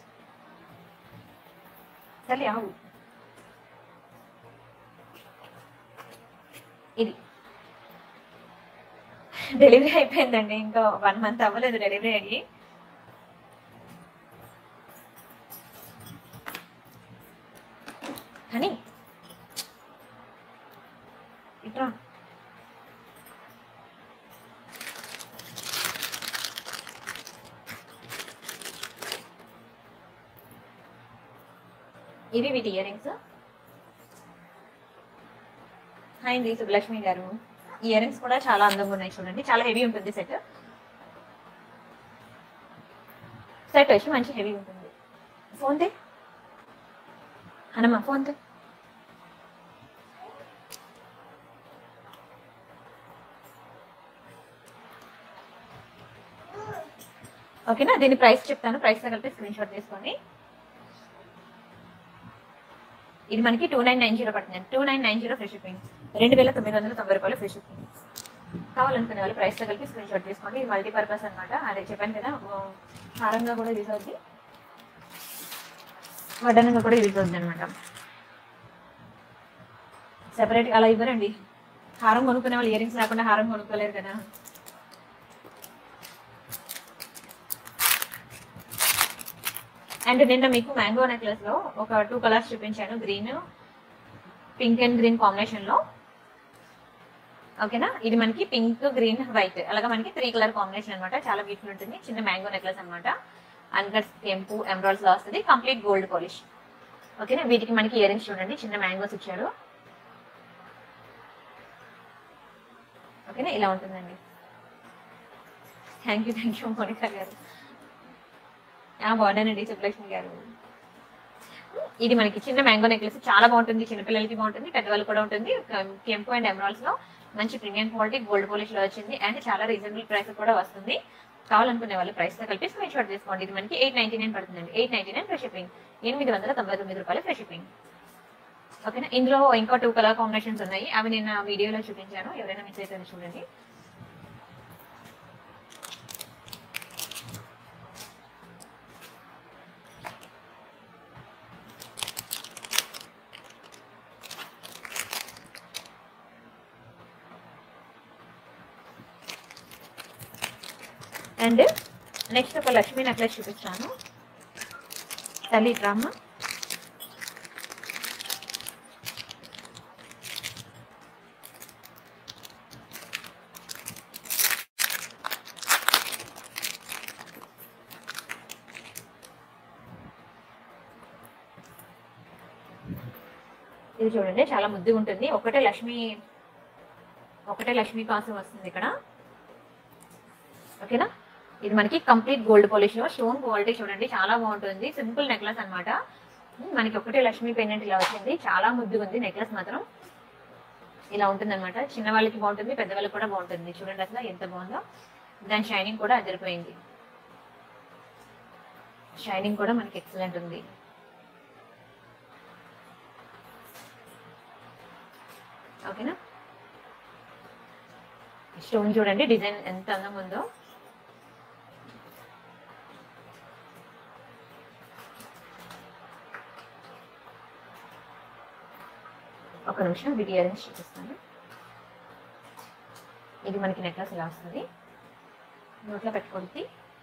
సరే ఆవు ఇది డెలివరీ అయిపోయిందండి ఇంకా వన్ మంత్ అవ్వలేదు డెలివరీ అయ్యి కానీ ఇట్రా ఇవి వీటి ఇయర్ రింగ్స్ హాయ్ అండి సుబ్బలక్ష్మి గారు ఇయర్ రింగ్స్ కూడా చాలా అందంగా ఉన్నాయి చూడండి చాలా హెవీ ఉంటుంది సెట్ సెట్ వచ్చి మంచి హెవీ ఉంటుంది ఫోన్ తే హనమ్మ ఫోన్ తే ఓకేనా దీని ప్రైస్ చెప్తాను ప్రైస్ కలిపి స్క్రీన్ షాట్ తీసుకోండి ఇది మనకి టూ నైన్ నైన్ జీరో పడుతుంది two nine nine zero free shipping రెండు వేల తొమ్మిది వందల తొంభై రూపాయలు ఫ్రీ షిప్పింగ్ కావాలనుకునే వాళ్ళు ప్రైస్ కలిపి స్క్రీన్ షాట్ తీసుకోండి ఇది మల్టీపర్పస్ అనమాట అదే చెప్పాను కదా ఓ, హారంగా కూడా యూజ్ అవుద్ది వడ్డనంగా కూడా యూజ్ అవుద్ది అనమాట సెపరేట్ అలా ఇవ్వరండి హారం కొనుక్కునే వాళ్ళు ఇయర్ రింగ్స్ లేకుండా హారం కొనుక్కోలేరు కదా అండ్ నిన్న మీకు మ్యాంగో నెక్లెస్ లో ఒక టూ కలర్స్ చూపించాను green pink and green combination లో ఓకేనా ఇది మనకి పింక్ గ్రీన్ వైట్ అలాగా మనకి త్రీ కలర్ కాంబినేషన్ అన్నమాట చాలా బ్యూటిఫుల్ ఉంటుంది చిన్న మ్యాంగో నెక్లెస్ అన్నమాట అన్కట్స్ కెంపు ఎమరాల్స్ లో వస్తుంది కంప్లీట్ గోల్డ్ పాలిష్ ఓకేనా వీటికి మనకి ఇయర్ రింగ్స్ చూడండి చిన్న మ్యాంగోస్ ఇచ్చారు ఓకేనా ఇలా ఉంటుందండి thank you thank you Monica గారు ఆ, బాగున్నానండి సుబ్బలక్ష్మి గారు ఇది మనకి చిన్న మ్యాంగో నెక్లెస్ చాలా బాగుంటుంది చిన్నపిల్లలకి బాగుంటుంది పెద్దవాళ్ళు కూడా ఉంటుంది కెం- కెంపు అండ్ ఎమరాల్స్ లో మంచి ప్రీమియం క్వాలిటీ గోల్డ్ పాలిష్ లో వచ్చింది అండ్ చాలా రీజనబుల్ ప్రైస్ కూడా వస్తుంది కావాలనుకునే వాళ్ళు ప్రైస్ తో కలిపి స్క్రీన్ షాట్ తీసుకోండి ఇది మనకి ఎయిట్ నైన్టీ నైన్ పడుతుందండి eight ninety nine free shipping ఎనిమిది వందల తొంభై తొమ్మిది రూపాయలు ఫ్రీ షిప్పింగ్ ఓకేనా ఇందులో ఇంకా టూ కలర్ కాంబినేషన్స్ ఉన్నాయి అవి నేను వీడియోలో చూపించాను ఎవరైనా మిస్ అయితే చూడండి అండ్ నెక్స్ట్ ఒక లక్ష్మీ నెక్లెస్ చూపిస్తాను తల్లి డ్రామా ఇది చూడండి చాలా ముద్దుగా ఉంటుంది ఒకటే లక్ష్మీ ఒకటే లక్ష్మీ కాసు వస్తుంది ఇక్కడ ఓకేనా ఇది మనకి కంప్లీట్ గోల్డ్ పాలిష్ లో స్టోన్ క్వాలిటీ చూడండి చాలా బాగుంటుంది సింపుల్ నెక్లెస్ అన్నమాట మనకి ఒకటే లక్ష్మీ పెండెంట్ ఇలా వచ్చింది చాలా ముద్దుగా ఉంది నెక్లెస్ మాత్రం ఇలా ఉంటుంది అనమాట చిన్న వాళ్ళకి బాగుంటుంది పెద్దవాళ్ళకి కూడా బాగుంటుంది చూడండి అసలు ఎంత బాగుందో దాని షైనింగ్ కూడా అదిరిపోయింది షైనింగ్ కూడా మనకి ఎక్సలెంట్ ఉంది ఓకేనా స్టోన్ చూడండి డిజైన్ ఎంత అందంగా ఉందో ఒక నిమిషం వీటి ఇయరింగ్స్ చూపిస్తాను ఇది మనకి నెక్లెస్ ఇలా వస్తుంది నోట్లో పెట్టుకుంటే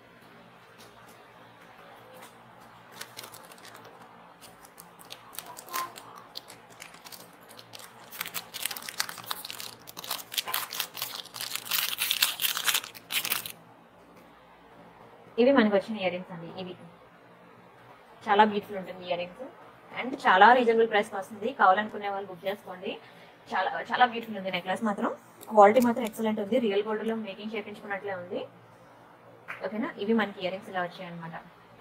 ఇవి మనకు వచ్చిన ఇయర్ రింగ్స్ అండి ఇవి చాలా బ్యూటిఫుల్ ఉంటుంది ఇయర్ రింగ్స్ అండ్ చాలా రీజనబుల్ ప్రైస్ వస్తుంది కావాలనుకునే వాళ్ళు బుక్ చేసుకోండి చాలా చాలా బ్యూటిఫుల్ ఉంది నెక్లెస్ మాత్రం క్వాలిటీ మాత్రం ఎక్సలెంట్ ఉంది రియల్ గోల్డ్ లో మేకింగ్ చేయించుకున్నట్లే ఉంది ఓకేనా ఇవి మనకి ఇయర్ రింగ్స్ ఇలా వచ్చాయి అనమాట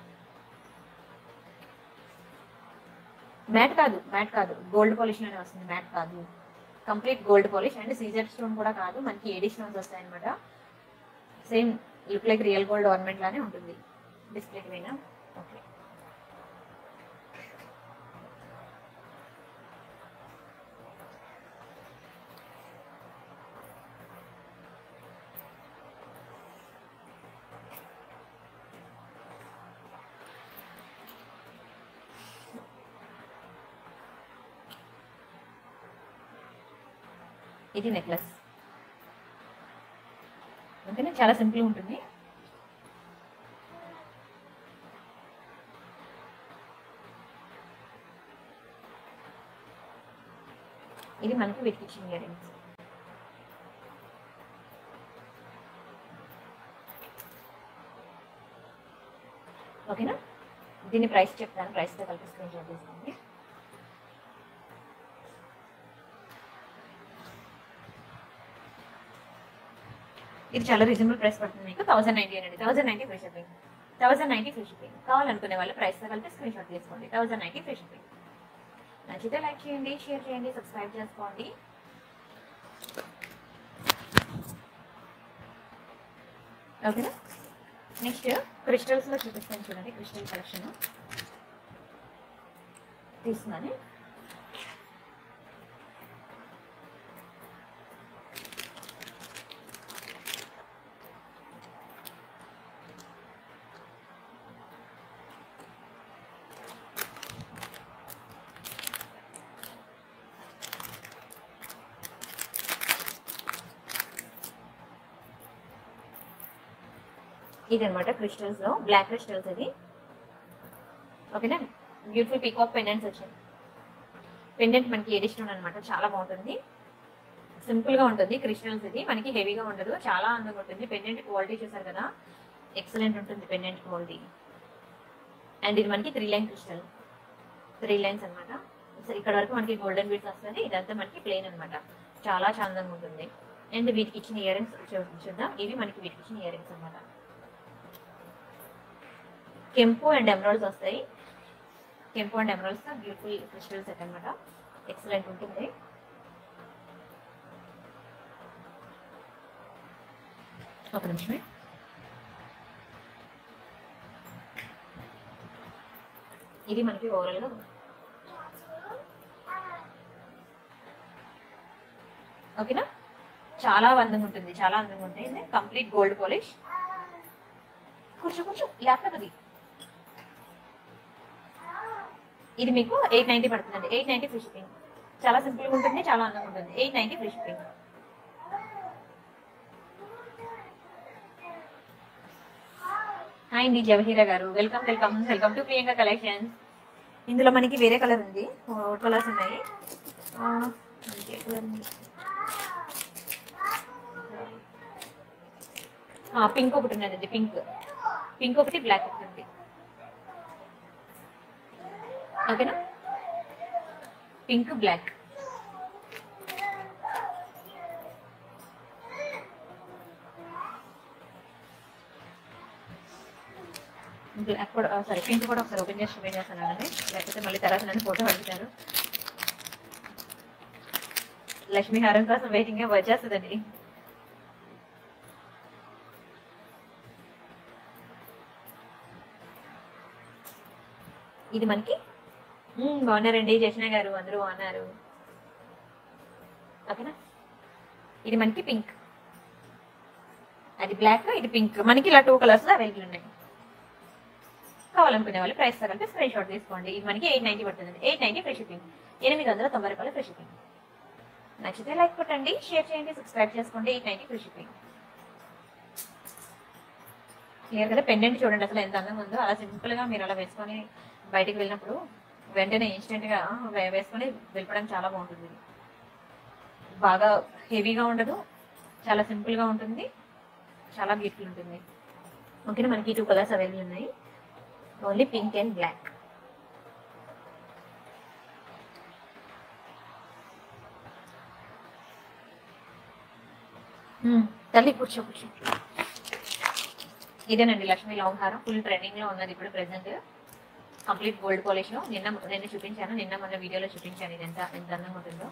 మ్యాట్ కాదు మ్యాట్ కాదు గోల్డ్ పాలిష్ లోనే వస్తుంది మ్యాట్ కాదు complete gold polish and CZ stone కూడా కాదు మనకి ఏడీ స్టోన్స్ వస్తాయి అనమాట same look like real gold ornament లానే ఉంటుంది డిస్ప్లేకి పైన ఓకే ఇది నెక్లెస్ ఓకేనా చాలా సింపుల్ ఉంటుంది ఇది మనకి వీటికి ఇచ్చిన ఇయర్ రింగ్స్ ఓకేనా దీని ప్రైస్ చెప్తాను ప్రైస్తో కలిపి స్క్రీన్ షాట్ తీసుకోండి ఇది చాలా రీజనబుల్ ప్రైస్ పడుతుంది మీకు థౌసండ్ నైన్టీ అండి thousand ninety free shipping thousand ninety free shipping కావాలనుకునే వాళ్ళు ప్రైస్తో కలిపి స్క్రీన్ షాట్ తీసుకోండి థౌసండ్ నైన్టీ ఫ్రీ షిప్పింగ్ నచ్చితే లైక్ చేయండి షేర్ చేయండి సబ్స్క్రైబ్ చేసుకోండి ఓకేనా నెక్స్ట్ క్రిస్టల్స్ లో చూపిస్తాను చూడండి క్రిస్టల్ కలెక్షన్ తీసుకున్నాను ఇది అనమాట క్రిస్టల్స్ లో బ్లాక్ క్రిస్టల్స్ ఇది ఓకేనా బ్యూటిఫుల్ పీకాక్ పెండెంట్స్ వచ్చాయి పెండెంట్ మనకి ఎడిషన్ అనమాట చాలా బాగుంటుంది సింపుల్ గా ఉంటుంది క్రిస్టల్స్ ఇది మనకి హెవీగా ఉండదు చాలా అందంగా ఉంటుంది పెండెంట్ క్వాలిటీ చూసారు కదా ఎక్సలెంట్ ఉంటుంది పెండెంట్ క్వాలిటీ అండ్ ఇది మనకి three line crystal three lines అనమాట ఇక్కడ వరకు మనకి గోల్డెన్ బీడ్స్ వస్తుంది ఇదంతా మనకి ప్లెయిన్ అనమాట చాలా చాలా అందంగా ఉంటుంది అండ్ వీటికి ఇచ్చిన ఇయర్ రింగ్స్ చూద్దాం ఇవి మనకి వీటికి ఇచ్చిన ఇయర్ రింగ్స్ అనమాట కెంపు అండ్ ఎమరాల్డ్స్ వస్తాయి కెంపు and emeralds beautiful crystal set అనమాట ఎక్సలెంట్ ఉంటుంది ఒక నిమిషమే ఇది మనకి ఓవరాల్ గా ఓకేనా చాలా అందంగా ఉంటుంది చాలా అందంగా ఉంటుంది కంప్లీట్ గోల్డ్ పాలిష్ కూర్చో కూర్చో ల్యాప్టాప్ అది ఇది మీకు ఎయిట్ నైన్టీ పడుతుందండి ఎయిట్ నైన్టీ ఫ్రీ షిప్పింగ్ చాలా సింపుల్ గా ఉంటుంది చాలా అందంగా ఉంటుంది eight ninety free shipping hi అండి జవహీరా గారు welcome welcome welcome to Priyanka collections ఇందులో మనకి వేరే కలర్ ఉంది కలర్స్ ఉన్నాయి ఆ, ఇంకే colour ఉంది? ఆ, పింక్ ఒకటి ఉన్నదండి పింక్ పింక్ ఒకటి బ్లాక్ ఒకటి ఉంది ఓకేనా పింక్ బ్లాక్ బ్లాక్ కూడా సారీ పింక్ కూడా ఒకసారి ఓపెన్ చేసి ఓపెన్ చేస్తానండి లేకపోతే మళ్ళీ తర్వాత నన్ను ఫోటో అడుగుతారు లక్ష్మీ హారం కోసం వెయిటింగ్ వచ్చేస్తుందండి ఇది మనకి మ్మ్, బాగున్నారండి జష్ణ గారు అందరూ బాగున్నారు ఓకేనా ఇది మనకి పింక్ అది బ్లాక్ ఇది పింక్ మనకి ఇలా టూ కలర్స్ అవైలబుల్ ఉన్నాయి కావాలనుకునే వాళ్ళు ప్రైస్ తగ్గట్టు స్క్రీన్ షాట్ తీసుకోండి ఇది మనకి ఎయిట్ నైన్టీ పడుతుంది ఎయిట్ నైన్టీ ఫ్రీ షిప్పింగ్ ఎనిమిది వందల తొంభై రూపాయలు ఫ్రీ షిప్పింగ్ నచ్చితే లైక్ కొట్టండి షేర్ చేయండి సబ్స్క్రైబ్ చేసుకోండి eight ninety free shipping clear కదా పెండెంట్ చూడండి అసలు ఎంత అందంగా ఉందో అలా సింపుల్ గా మీరు అలా వేసుకొని బయటికి వెళ్ళినప్పుడు వెంటనే ఇన్స్టెంట్ గా వే- వేసుకొని వెళ్ళిపోవడం చాలా బాగుంటుంది బాగా హెవీగా ఉండదు చాలా సింపుల్ గా ఉంటుంది చాలా బ్యూటిఫుల్ ఉంటుంది ఓకేనా మనకి టూ కలర్స్ అవైలబుల్ ఉన్నాయి ఓన్లీ పింక్ అండ్ బ్లాక్ తల్లి కూర్చో కూర్చో ఇదేనండి లక్ష్మీ లాంగ్ హారం ఫుల్ ట్రెండింగ్ లో ఉన్నది ఇప్పుడు ప్రెసెంట్ కంప్లీట్ గోల్డ్ పాలిష్ లో నిన్న నిన్న చూపించాను నిన్న మొన్న వీడియోలో చూపించాను ఇది ఎంత ఎంత అందంగా ఉంటుందో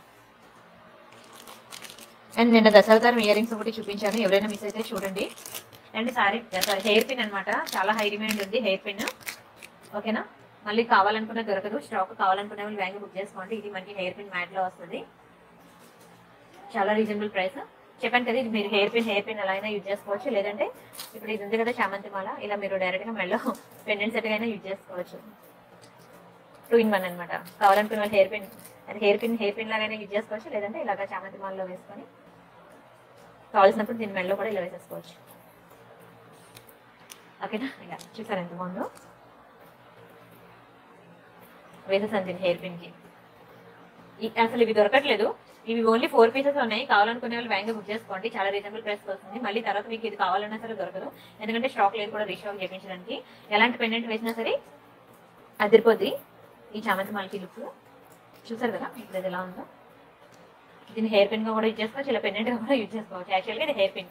అండ్ నిన్న దశావతారం ఇయర్ రింగ్స్ ఒకటి చూపించాను ఎవరైనా మిస్ అయితే చూడండి and sorry sorry hair pin అన్నమాట చాలా హై డిమాండ్ ఉంది హెయిర్ పిన్ ఓకేనా మళ్ళీ కావాలనుకున్న దొరకదు స్టాక్ కావాలనుకునే వాళ్ళు బ్యాంక్ బుక్ చేసుకోండి ఇది మనకి హెయిర్ పిన్ మ్యాట్ లో వస్తుంది చాలా రీజనబుల్ ప్రైస్ చెప్పాను కదా ఇది మీరు హెయిర్ పిన్ హెయిర్ పిన్ ఎలా అయినా యూజ్ చేసుకోవచ్చు లేదంటే ఇప్పుడు ఇది ఉంది కదా చామంతి మాల ఇలా మీరు డైరెక్ట్ గా మెడలో పెండెంట్ సెట్ అయినా యూజ్ చేసుకోవచ్చు టూ ఇన్ వన్ అనమాట కావాలనుకున్న వాళ్ళు హెయిర్ పిన్ అది హెయిర్ పిన్ హెయిర్ పిన్ లాగానే యూజ్ చేసుకోవచ్చు లేదంటే ఇలాగ చామంతి మాలలో వేసుకొని కావాల్సినప్పుడు దీని మెడలో కూడా ఇలా వేసేసుకోవచ్చు ఓకేనా ఇలా చూసారు ఎంత బాగుందో వేసేసాను దీని హెయిర్ పిన్ కి ఈ- అసలు ఇవి దొరకట్లేదు ఇవి ఓన్లీ ఫోర్ పీసెస్ ఉన్నాయి కావాలనుకునే వాళ్ళు బ్యాంక్ బుక్ చేసుకోండి చాలా రీజనబుల్ ప్రైస్ వస్తుంది మళ్ళీ తర్వాత మీకు ఇది కావాలన్నా సరే దొరకదు ఎందుకంటే స్టాక్ లేదు కూడా రీస్టాక్ చేయించడానికి ఎలాంటి పెండెంట్ వేసినా సరే అదిరిపోద్ది ఈ చామంతి మాలకి లుక్ చూసారు కదా ఇప్పుడు ఇది ఎలా ఉందో దీన్ని హెయిర్ పిన్ గా కూడా యూజ్ చేసుకోవచ్చు ఇలా పెండెంట్ గా కూడా యూజ్ చేసుకోవచ్చు యాక్చువల్గా ఇది హెయిర్ పిన్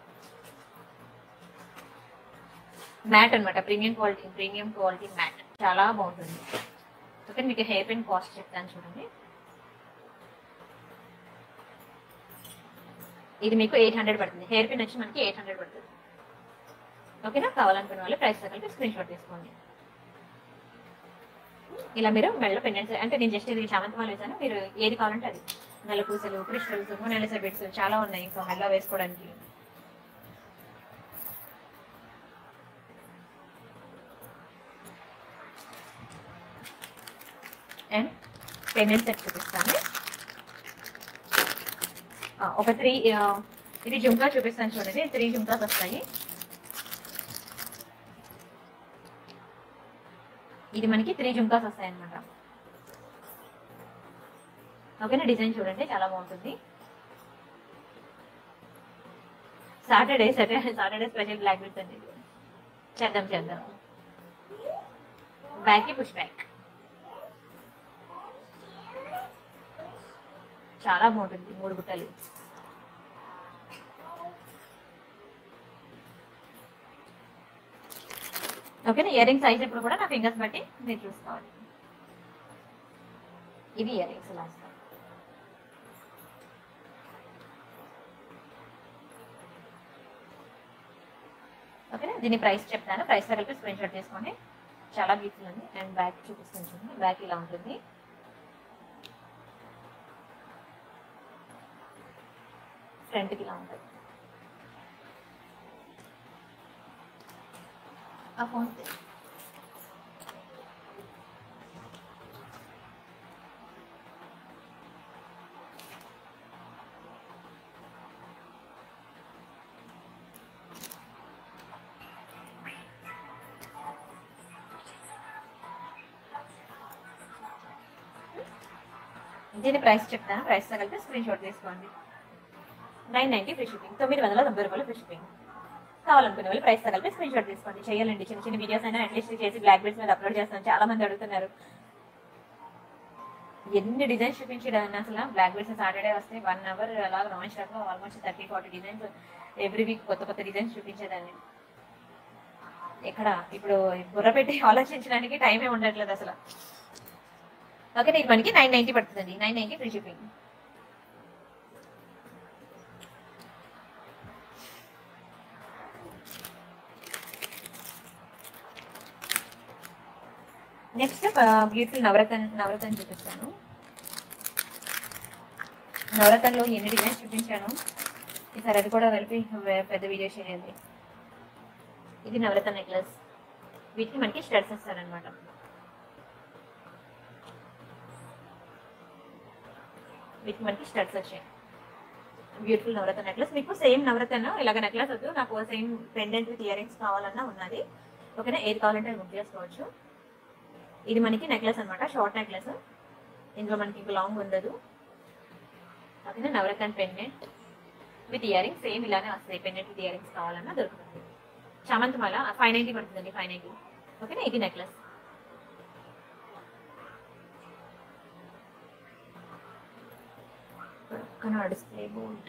మ్యాట్ అన్నమాట premium quality premium quality matte చాలా బాగుంటుంది ఓకే మీకు హెయిర్ పిన్ కాస్ట్ చెప్తాను చూడండి ఇది మీకు ఎయిట్ హండ్రెడ్ పడుతుంది హెయిర్ పిన్ వచ్చి మనకి ఎయిట్ హండ్రెడ్ పడుతుంది ఓకేనా కావాలనుకున్న వాళ్ళు ప్రైస్ కలిపి స్క్రీన్ షాట్ తీసుకోండి ఇలా మీరు మెడలో పెండెంట్స్ అంటే నేను జస్ట్ ఇది చామంతి మాల వేసాను మీరు ఏది కావాలంటే అది నెల పూసలు క్రిస్టల్స్ నెలస బిట్స్ చాలా ఉన్నాయి ఇంకా మెడలో వేసుకోవడానికి అండ్ పెండెంట్ సెట్ చూపిస్తాను ఆ, ఒక త్రీ ఇది జుంకా చూపిస్తాను చూడండి త్రీ జుంకాస్ వస్తాయి ఇది మనకి త్రీ జుంకాస్ వస్తాయి అనమాట ఓకేనా డిజైన్ చూడండి చాలా బాగుంటుంది Saturday Saturday Saturday special black belts అండి చేద్దాం చేద్దాం బ్యాక్ పుష్ బ్యాక్ చాలా బాగుంటుంది మూడు గుట్టలు ఓకేనా ఇయర్ రింగ్ సైజ్ ఎప్పుడు కూడా నా ఫింగర్స్ బట్టి మీరు చూసుకోవాలి ఇవి ఇయర్ రింగ్స్ లాస్ట్ ఓకేనా దీని ప్రైస్ చెప్తాను ప్రైస్ కలిపి స్క్రీన్ షాట్ తీసుకోండి చాలా బ్యూటిఫుల్ ఉంది అండ్ బ్యాక్ చూపిస్తాను చూడండి బ్యాక్ ఇలా ఉంటుంది ఫ్రంట్కి ఇలా ఉంటుంది ఆ ఫోన్ దీని ప్రైస్ చెప్తాను ప్రైస్ కలిపి స్క్రీన్ షాట్ తీసుకోండి నైన్ నైన్టీ ఫ్రీ షిప్పింగ్ తొమ్మిది వందల తొంభై రూపాయలు ఫ్రీ షిప్పింగ్ కావాలనుకునే వాళ్ళు ప్రైస్ కలిపి స్క్రీన్ షాట్ తీసుకోండి చేయాలండి చిన్న చిన్న వీడియోస్ అయినా అట్లీస్ట్ చేసి బ్లాక్ బెల్ట్స్ మీద అప్లోడ్ చేస్తాను చాలా మంది అడుగుతున్నారు ఎన్ని డిజైన్స్ చూపించడం అసలు బ్లాక్ బెల్ట్స్ సాటర్డే వస్తే వన్ అవర్ అలా లాంచ్ రాక almost thirty forty designs every week కొత్త కొత్త డిజైన్స్ చూపించేదాన్ని ఇక్కడ ఇప్పుడు బుర్ర పెట్టి ఆలోచించడానికి టైమే ఉండట్లేదు అసలు ఓకే ఇది మనకి నైన్ నైన్టీ పడుతుందండి nine ninety free shipping next beautiful navaratna navaratna చూపిస్తాను నవరత్నలో ఎన్ని డిజైన్స్ చూపించాను ఈసారి అది కూడా కలిపి వే- పెద్ద వీడియో చేయండి ఇది నవరత్న నెక్లెస్ వీటికి మనకి స్టడ్స్ వస్తారనమాట వీటికి మనకి స్టడ్స్ వచ్చాయి బ్యూటిఫుల్ నవరత్న నెక్లెస్ మీకు సేమ్ నవరత్న ఇలాగ నెక్లెస్ వద్దు నాకు same pendant with year rings కావాలన్నా ఉన్నది ఓకేనా ఏది కావాలంటే అది బుక్ చేసుకోవచ్చు ఇది మనకి నెక్లెస్ అన్నమాట షార్ట్ నెక్లెస్ ఇందులో మనకి ఇంకా లాంగ్ ఉండదు ఓకేనా navaratna pendant with year rings same ఇలానే వస్తాయి పెండెంట్ విత్ ఇయర్ రింగ్స్ కావాలన్నా దొరుకుతుంది చామంతి మాల ఫైవ్ నైంటీ పడుతుందండి ఫైవ్ నైంటీ ఓకేనా ఇది నెక్లెస్ పక్కన డిస్ప్లే బోర్డ్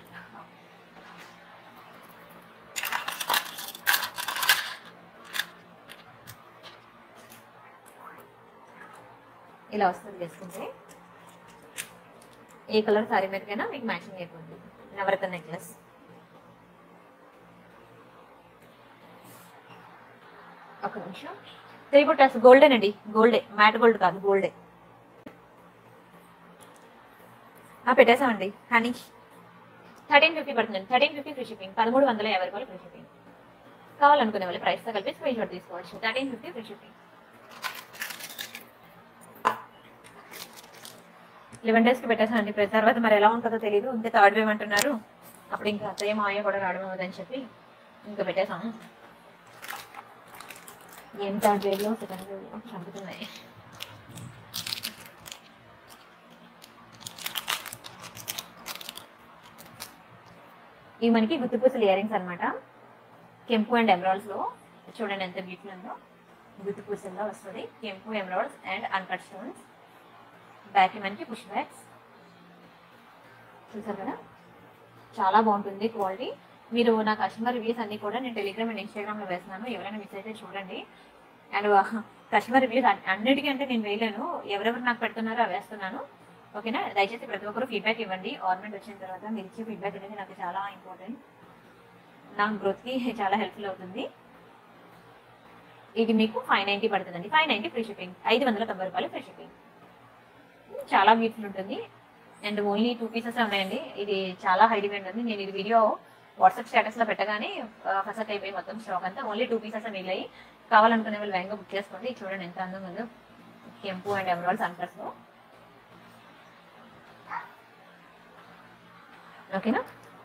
ఇలా వస్తుంది వేసుకుంటే ఏ కలర్ సారీ మీదకైనా మీకు మ్యాచింగ్ అయిపోతుంది నవరత్న నెక్లెస్ ఒక నిమిషం త్రీ బుట్టాస్ గోల్డెన్ అండి గోల్డే మ్యాట్ గోల్డ్ కాదు గోల్డే పెట్టేసామండి హనీ థర్టీన్ ఫిఫ్టీ పడుతుందండి థర్టీన్ ఫిఫ్టీ ఫ్రీ షిప్పింగ్ పదమూడు వందల యాభై రూపాయలు ఫ్రీ షిప్పింగ్ కావాలనుకునే వాళ్ళు ప్రైస్తో కలిపి స్క్రీన్ షాట్ తీసుకోవచ్చు thirteen fifty free shipping eleven డేస్కి పెట్టేసానండి ప్రతి తర్వాత మరి ఎలా ఉంటుందో తెలియదు ఇంకా థర్డ్ వేవ్ అంటున్నారు అప్పుడు ఇంకా అత్తయ్య మాయ కూడా రావడం అవ్వదని చెప్పి ఇంకా పెట్టేసాము ఏం థర్డ్ వేవ్లో సెకండ్ వేవ్లో చంపుతున్నాయి ఇవి మనకి గుత్తుపూసలు ఇయర్ రింగ్స్ అనమాట కెంపు అండ్ ఎమరాల్డ్స్ లో చూడండి ఎంత బ్యూటిఫుల్ ఉందో గుత్తుపూసల్లో వస్తుంది కెంపు emeralds and uncut stones back మనకి పుష్ బ్యాగ్స్ చూసారు కదా చాలా బాగుంటుంది క్వాలిటీ మీరు నా కస్టమర్ రివ్యూస్ అన్ని కూడా నేను టెలిగ్రామ్ అండ్ ఇన్స్టాగ్రామ్ లో వేస్తున్నాను ఎవరైనా మిస్ అయితే చూడండి అండ్ కస్టమర్ రివ్యూస్ అన్నిటికీ అంటే నేను వేయలేను ఎవరెవరు నాకు పెడుతున్నారో అవి వేస్తున్నాను ఓకేనా దయచేసి ప్రతి ఒక్కరు ఫీడ్బ్యాక్ ఇవ్వండి ఆర్నమెంట్ వచ్చిన తర్వాత మీరు ఇచ్చే ఫీడ్బ్యాక్ అనేది నాకు చాలా ఇంపార్టెంట్ నా గ్రోత్కి చాలా హెల్ప్ఫుల్ అవుతుంది ఇది మీకు ఫైవ్ నైంటీ పడుతుందండి ఫైవ్ నైంటీ ఫ్రీ షిప్పింగ్ ఐదు వందల తొంభై రూపాయలు ఫ్రీ షిప్పింగ్ చాలా బ్యూటిఫుల్ ఉంటుంది అండ్ ఓన్లీ టూ పీసెస్ ఉన్నాయండి ఇది చాలా హై డిమాండ్ ఉంది నేను ఇది వీడియో వాట్సాప్ స్టేటస్ లో పెట్టగానే ఫస్ట్ అయిపోయి మొత్తం స్టాక్ అంతా ఓన్లీ టూ పీసెస్ మిగిలాయి కావాలనుకునే వాళ్ళు వేగంగా బుక్ చేసుకోండి ఇది చూడండి ఎంత అందంగా ఉందో కెంపు అండ్ ఎమరాల్స్ అంటర్స్ లో ఓకేనా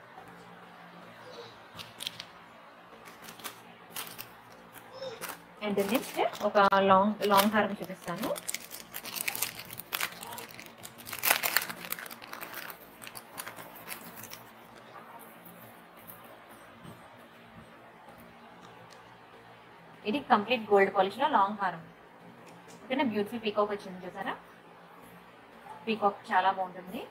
అండ్ నెక్స్ట్ ఒక లాంగ్ లాంగ్ హారం చూపిస్తాను ఇది కంప్లీట్ గోల్డ్ పాలిష్ లో లాంగ్ హారం ఓకేనా బ్యూటిఫుల్ పీకాక్ వచ్చింది చూసారా పీకాక్ చాలా బాగుంటుంది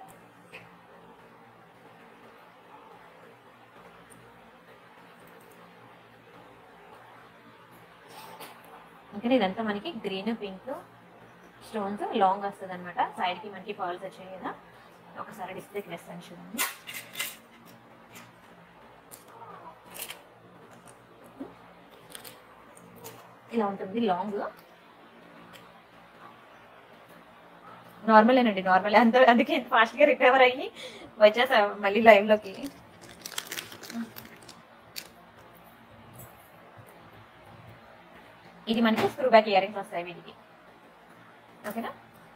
ఇంకా ఇదంతా మనకి గ్రీన్ పింక్ స్టోన్స్ లాంగ్ వస్తుంది అనమాట సైడ్ కి మనకి పర్ల్స్ వచ్చాయి కదా ఒకసారి డిస్ప్లేకి వేస్తాను చూడండి ఇలా ఉంటుంది లాంగ్ నార్మల్ అండి నార్మల్ అంత అందుకే ఫాస్ట్ గా రికవర్ అయ్యి వచ్చేసా మళ్ళీ లైవ్ లోకి ఇది మనకి స్క్రూ బ్యాక్ ఇయర్ రింగ్స్ వస్తాయి వీటికి ఓకేనా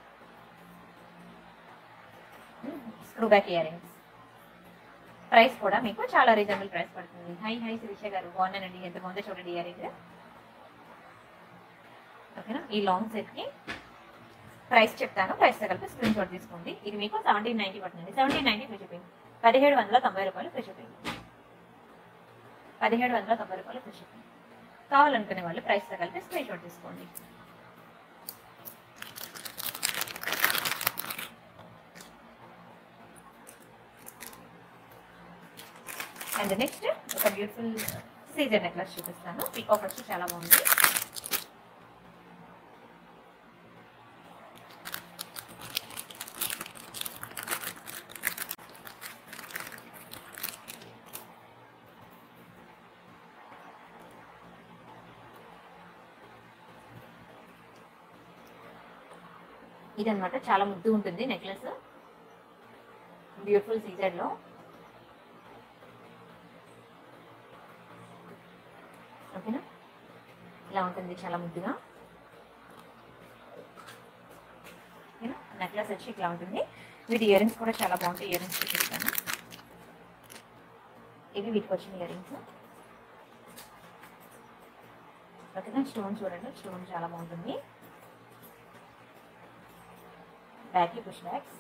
screw back ear rings price కూడా మీకు చాలా రీజనబుల్ ప్రైస్ పడుతుంది హై హై శిరీష గారు బాగున్నానండి ఎంత బాగుందో చూడండి ఇయర్ రింగ్ ఓకేనా ఈ లాంగ్ సెట్ కి ప్రైస్ చెప్తాను ప్రైస్ తో కలిపి స్క్రీన్ షాట్ తీసుకోండి ఇది మీకు సెవెంటీన్ నైన్టీ పడుతుంది సెవెంటీన్ నైన్టీ ఫ్రీ షిప్పింగ్ పదిహేడు వందల తొంభై రూపాయలు ఫ్రీ షిప్పింగ్ పదిహేడు వందల తొంభై రూపాయలు ఫ్రీ షిప్పింగ్ కావాలనుకునే వాళ్ళు ప్రైస్ తో కలిపి స్క్రీన్ షాట్ తీసుకోండి అండ్ నెక్స్ట్ ఒక బ్యూటిఫుల్ సీజర్ నెక్లెస్ చూపిస్తాను పీకాక్ వచ్చి చాలా బాగుంది ఇదన్నమాట చాలా ముద్దు ఉంటుంది నెక్లెస్ బ్యూటిఫుల్ సీజర్ లో ఓకేనా ఇలా ఉంటుంది చాలా ముద్దుగా ఓకేనా నెక్లెస్ వచ్చి ఇట్లా ఉంటుంది వీటి ఇయర్ రింగ్స్ కూడా చాలా బాగుంటాయి ఇయర్ రింగ్స్ చూపిస్తాను ఇవి వీటికి వచ్చిన ఇయర్ రింగ్స్ ఓకేనా స్టోన్ చూడండి స్టోన్ చాలా బాగుంటుంది బ్యాక్ పుష్ బ్యాగ్స్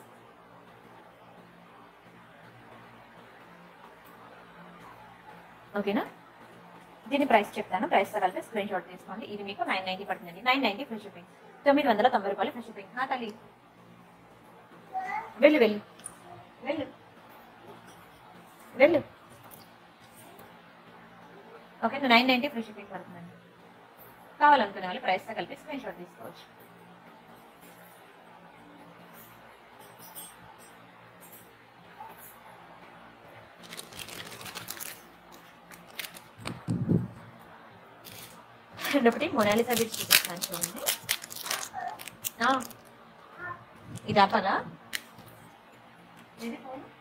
ఓకేనా దీని ప్రైస్ చెప్తాను ప్రైస్ తో కలిపి స్క్రీన్ షాట్ తీసుకోండి ఇది మీకు నైన్ నైన్టీ పడుతుందండి నైన్ నైన్టీ ఫ్రీ షిప్పింగ్ తొమ్మిది వందల తొంభై రూపాయలు ఫ్రీ షిప్పింగ్ హా తల్లి వెళ్ళు వెళ్ళు వెళ్ళు వెళ్ళు okay nine ninety free shipping పడుతుందండి కావాలనుకునే వాళ్ళు ప్రైస్ తో కలిపి స్క్రీన్ షాట్ తీసుకోవచ్చు ఒకటి మొనాలిసా బీచ్ చూపిస్తాను చూడండి ఆ, ఇది ఆపాలా ఇది ఫోన్